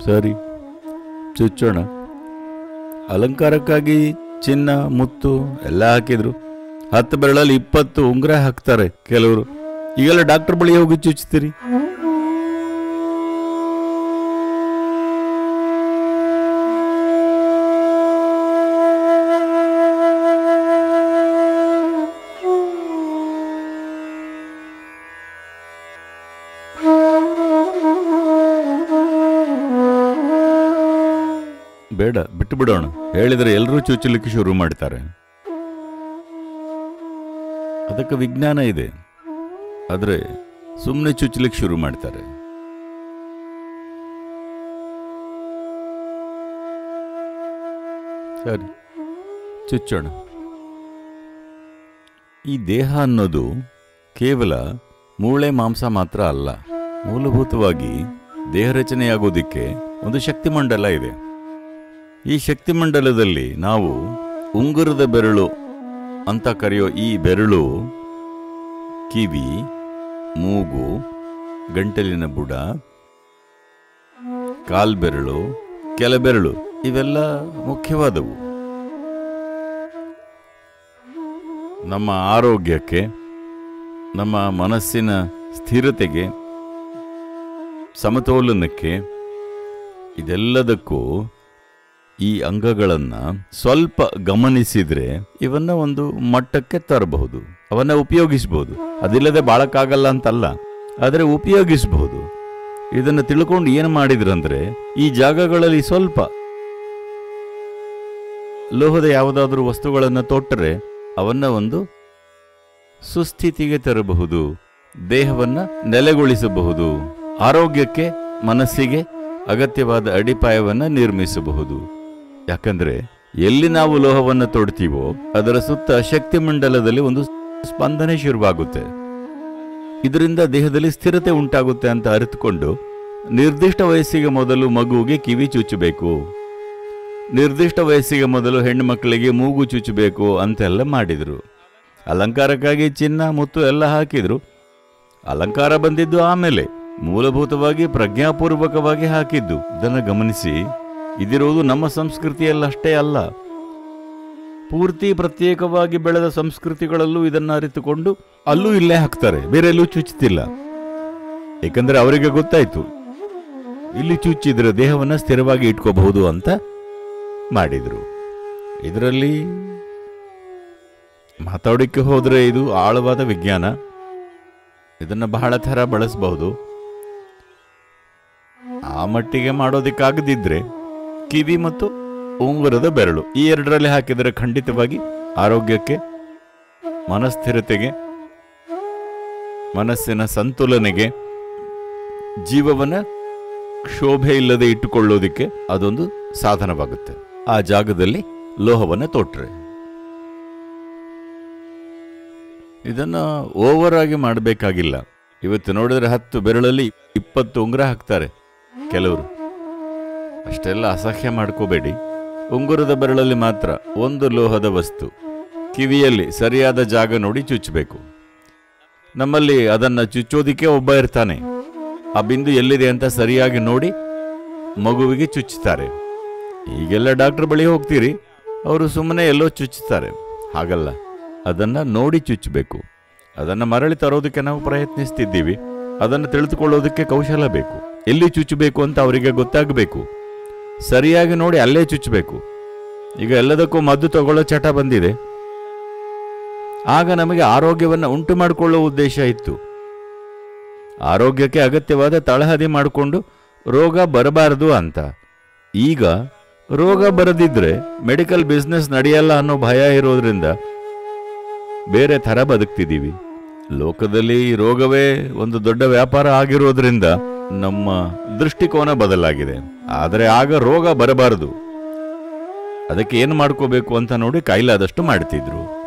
ಸರಿ ಚುಚ್ಚೋಣ ಅಲಂಕಾರಕ್ಕಾಗಿ ಚಿನ್ನ ಮುತ್ತು ಎಲ್ಲ ಹಾಕಿದ್ರು ಹತ್ತು ಬೆರಳಲ್ಲಿ ಇಪ್ಪತ್ತು ಉಂಗುರ ಹಾಕ್ತಾರೆ ಕೆಲವರು ಈಗೆಲ್ಲ ಡಾಕ್ಟರ್ ಬಳಿ ಹೋಗಿ ಚುಚ್ತೀರಿ ಬೇಡ ಬಿಟ್ಟು ಬಿಡೋಣ ಹೇಳಿದ್ರೆ ಎಲ್ಲರೂ ಚುಚ್ಚಲಿಕ್ಕೆ ಶುರು ಮಾಡ್ತಾರೆ ಅದಕ್ಕೆ ವಿಜ್ಞಾನ ಇದೆ ಆದ್ರೆ ಸುಮ್ಮನೆ ಚುಚ್ಚಲಿಕ್ಕೆ ಶುರು ಮಾಡ್ತಾರೆ ಸರಿ ಚುಚ್ಚೋಣ ಈ ದೇಹ ಅನ್ನೋದು ಕೇವಲ ಮೂಳೆ ಮಾಂಸ ಮಾತ್ರ ಅಲ್ಲ ಮೂಲಭೂತವಾಗಿ ದೇಹ ರಚನೆಯಾಗೋದಿಕ್ಕೆ ಒಂದು ಶಕ್ತಿಮಂಡಲ ಇದೆ ಈ ಶಕ್ತಿಮಂಡಲದಲ್ಲಿ ನಾವು ಉಂಗುರದ ಬೆರಳು ಅಂತ ಕರೆಯೋ ಈ ಬೆರಳು ಕಿವಿ ಮೂಗು ಗಂಟಲಿನ ಬುಡ ಕಾಲ್ಬೆರಳು ಕೆಲಬೆರಳು ಇವೆಲ್ಲ ಮುಖ್ಯವಾದವು ನಮ್ಮ ಆರೋಗ್ಯಕ್ಕೆ ನಮ್ಮ ಮನಸ್ಸಿನ ಸ್ಥಿರತೆಗೆ ಸಮತೋಲನಕ್ಕೆ ಇದೆಲ್ಲದಕ್ಕೂ ಈ ಅಂಗಗಳನ್ನ ಸ್ವಲ್ಪ ಗಮನಿಸಿದ್ರೆ ಇವನ್ನ ಒಂದು ಮಟ್ಟಕ್ಕೆ ತರಬಹುದು ಅವನ್ನ ಉಪಯೋಗಿಸಬಹುದು ಅದಿಲ್ಲದೆ ಬಾಳಕ್ಕಾಗಲ್ಲ ಅಂತಲ್ಲ ಆದರೆ ಉಪಯೋಗಿಸಬಹುದು ಇದನ್ನು ತಿಳ್ಕೊಂಡು ಏನು ಮಾಡಿದ್ರಂದ್ರೆ ಈ ಜಾಗಗಳಲ್ಲಿ ಸ್ವಲ್ಪ ಲೋಹದ ಯಾವುದಾದ್ರೂ ವಸ್ತುಗಳನ್ನು ತೊಟ್ಟರೆ ಅವನ್ನ ಒಂದು ಸುಸ್ಥಿತಿಗೆ ತರಬಹುದು ದೇಹವನ್ನ ನೆಲೆಗೊಳಿಸಬಹುದು ಆರೋಗ್ಯಕ್ಕೆ ಮನಸ್ಸಿಗೆ ಅಗತ್ಯವಾದ ಅಡಿಪಾಯವನ್ನ ನಿರ್ಮಿಸಬಹುದು ಯಾಕಂದ್ರೆ ಎಲ್ಲಿ ನಾವು ಲೋಹವನ್ನು ತೊಡ್ತೀವೋ ಅದರ ಸುತ್ತ ಶಕ್ತಿ ಮಂಡಲದಲ್ಲಿ ಒಂದು ಸ್ಪಂದನೆ ಶುರುವಾಗುತ್ತೆ ಇದರಿಂದ ದೇಹದಲ್ಲಿ ಸ್ಥಿರತೆ ಉಂಟಾಗುತ್ತೆ ಅಂತ ಅರಿತುಕೊಂಡು ನಿರ್ದಿಷ್ಟ ವಯಸ್ಸಿಗೆ ಮೊದಲು ಮಗುವಿಗೆ ಕಿವಿ ಚುಚ್ಚಬೇಕು ನಿರ್ದಿಷ್ಟ ವಯಸ್ಸಿಗೆ ಮೊದಲು ಹೆಣ್ಣು ಮಕ್ಕಳಿಗೆ ಮೂಗು ಚುಚ್ಚಬೇಕು ಅಂತೆಲ್ಲ ಮಾಡಿದ್ರು ಅಲಂಕಾರಕ್ಕಾಗಿ ಚಿನ್ನ ಮುತ್ತು ಎಲ್ಲ ಹಾಕಿದ್ರು ಅಲಂಕಾರ ಬಂದಿದ್ದು ಆಮೇಲೆ ಮೂಲಭೂತವಾಗಿ ಪ್ರಜ್ಞಾಪೂರ್ವಕವಾಗಿ ಹಾಕಿದ್ದು ಇದನ್ನು ಗಮನಿಸಿ ಇದಿರುವುದು ನಮ್ಮ ಸಂಸ್ಕೃತಿಯಲ್ಲಷ್ಟೇ ಅಲ್ಲ ಪೂರ್ತಿ ಪ್ರತ್ಯೇಕವಾಗಿ ಬೆಳೆದ ಸಂಸ್ಕೃತಿಗಳಲ್ಲೂ ಇದನ್ನು ಅರಿತುಕೊಂಡು ಅಲ್ಲೂ ಇಲ್ಲೇ ಹಾಕ್ತಾರೆ ಬೇರೆ ಎಲ್ಲೂ ಚುಚ್ಚುತ್ತಿಲ್ಲ ಏಕೆಂದರೆ ಅವರಿಗೆ ಗೊತ್ತಾಯ್ತು ಇಲ್ಲಿ ಚುಚ್ಚಿದ್ರೆ ದೇಹವನ್ನ ಸ್ಥಿರವಾಗಿ ಇಟ್ಕೋಬಹುದು ಅಂತ ಮಾಡಿದ್ರು ಇದರಲ್ಲಿ ಮಾತಾಡೋಕ್ಕೆ ಹೋದ್ರೆ ಇದು ಆಳವಾದ ವಿಜ್ಞಾನ ಇದನ್ನ ಬಹಳ ಥರ ಬಳಸಬಹುದು ಆ ಮಟ್ಟಿಗೆ ಮಾಡೋದಕ್ಕಾಗದಿದ್ರೆ ಕಿವಿ ಮತ್ತು ಉಂಗುರದ ಬೆರಳು ಈ ಎರಡರಲ್ಲಿ ಹಾಕಿದರೆ ಖಂಡಿತವಾಗಿ ಆರೋಗ್ಯಕ್ಕೆ ಮನಸ್ಥಿರತೆಗೆ ಮನಸ್ಸಿನ ಸಂತುಲನೆಗೆ ಜೀವವನ್ನ ಕ್ಷೋಭೆ ಇಲ್ಲದೆ ಇಟ್ಟುಕೊಳ್ಳೋದಿಕ್ಕೆ ಅದೊಂದು ಸಾಧನವಾಗುತ್ತೆ ಆ ಜಾಗದಲ್ಲಿ ಲೋಹವನ್ನು ತೊಟ್ರೆ ಇದನ್ನ ಓವರ್ ಆಗಿ ಮಾಡಬೇಕಾಗಿಲ್ಲ ಇವತ್ತು ನೋಡಿದ್ರೆ ಹತ್ತು ಬೆರಳಲ್ಲಿ ಇಪ್ಪತ್ತು ಉಂಗುರ ಹಾಕ್ತಾರೆ ಕೆಲವರು ಅಷ್ಟೆಲ್ಲ ಅಸಹ್ಯ ಮಾಡ್ಕೋಬೇಡಿ ಉಂಗುರದ ಬೆರಳಲ್ಲಿ ಮಾತ್ರ ಒಂದು ಲೋಹದ ವಸ್ತು ಕಿವಿಯಲ್ಲಿ ಸರಿಯಾದ ಜಾಗ ನೋಡಿ ಚುಚ್ಚಬೇಕು ನಮ್ಮಲ್ಲಿ ಅದನ್ನ ಚುಚ್ಚೋದಿಕ್ಕೆ ಒಬ್ಬ ಇರ್ತಾನೆ ಆ ಬಿಂದು ಎಲ್ಲಿದೆ ಅಂತ ಸರಿಯಾಗಿ ನೋಡಿ ಮಗುವಿಗೆ ಚುಚ್ಚುತ್ತಾರೆ ಈಗೆಲ್ಲ ಡಾಕ್ಟರ್ ಬಳಿ ಹೋಗ್ತೀರಿ ಅವರು ಸುಮ್ಮನೆ ಎಲ್ಲೋ ಚುಚ್ಚುತ್ತಾರೆ ಹಾಗಲ್ಲ ಅದನ್ನ ನೋಡಿ ಚುಚ್ಚಬೇಕು ಅದನ್ನ ಮರಳಿ ತರೋದಕ್ಕೆ ನಾವು ಪ್ರಯತ್ನಿಸ್ತಿದ್ದೀವಿ ಅದನ್ನು ತಿಳಿದುಕೊಳ್ಳೋದಕ್ಕೆ ಕೌಶಲ ಬೇಕು ಎಲ್ಲಿ ಚುಚ್ಚಬೇಕು ಅಂತ ಅವರಿಗೆ ಗೊತ್ತಾಗಬೇಕು ಸರಿಯಾಗಿ ನೋಡಿ ಅಲ್ಲೇ ಚುಚ್ಚಬೇಕು ಈಗ ಎಲ್ಲದಕ್ಕೂ ಮದ್ದು ತಗೊಳ್ಳೋ ಚಟ ಬಂದಿದೆ ಆಗ ನಮಗೆ ಆರೋಗ್ಯವನ್ನು ಉಂಟು ಮಾಡಿಕೊಳ್ಳುವ ಉದ್ದೇಶ ಇತ್ತು ಆರೋಗ್ಯಕ್ಕೆ ಅಗತ್ಯವಾದ ತಳಹದಿ ಮಾಡಿಕೊಂಡು ರೋಗ ಬರಬಾರದು ಅಂತ ಈಗ ರೋಗ ಬರದಿದ್ರೆ ಮೆಡಿಕಲ್ ಬಿಸ್ನೆಸ್ ನಡೆಯಲ್ಲ ಅನ್ನೋ ಭಯ ಇರೋದ್ರಿಂದ ಬೇರೆ ಥರ ಬದುಕ್ತಿದ್ದೀವಿ ಲೋಕದಲ್ಲಿ ಈ ರೋಗವೇ ಒಂದು ದೊಡ್ಡ ವ್ಯಾಪಾರ ಆಗಿರೋದ್ರಿಂದ ನಮ್ಮ ದೃಷ್ಟಿಕೋನ ಬದಲಾಗಿದೆ ಆದರೆ ಆಗ ರೋಗ ಬರಬಾರದು ಅದಕ್ಕೆ ಏನು ಮಾಡ್ಕೋಬೇಕು ಅಂತ ನೋಡಿ ಕೈಲಾದಷ್ಟು ಮಾಡ್ತಿದ್ರು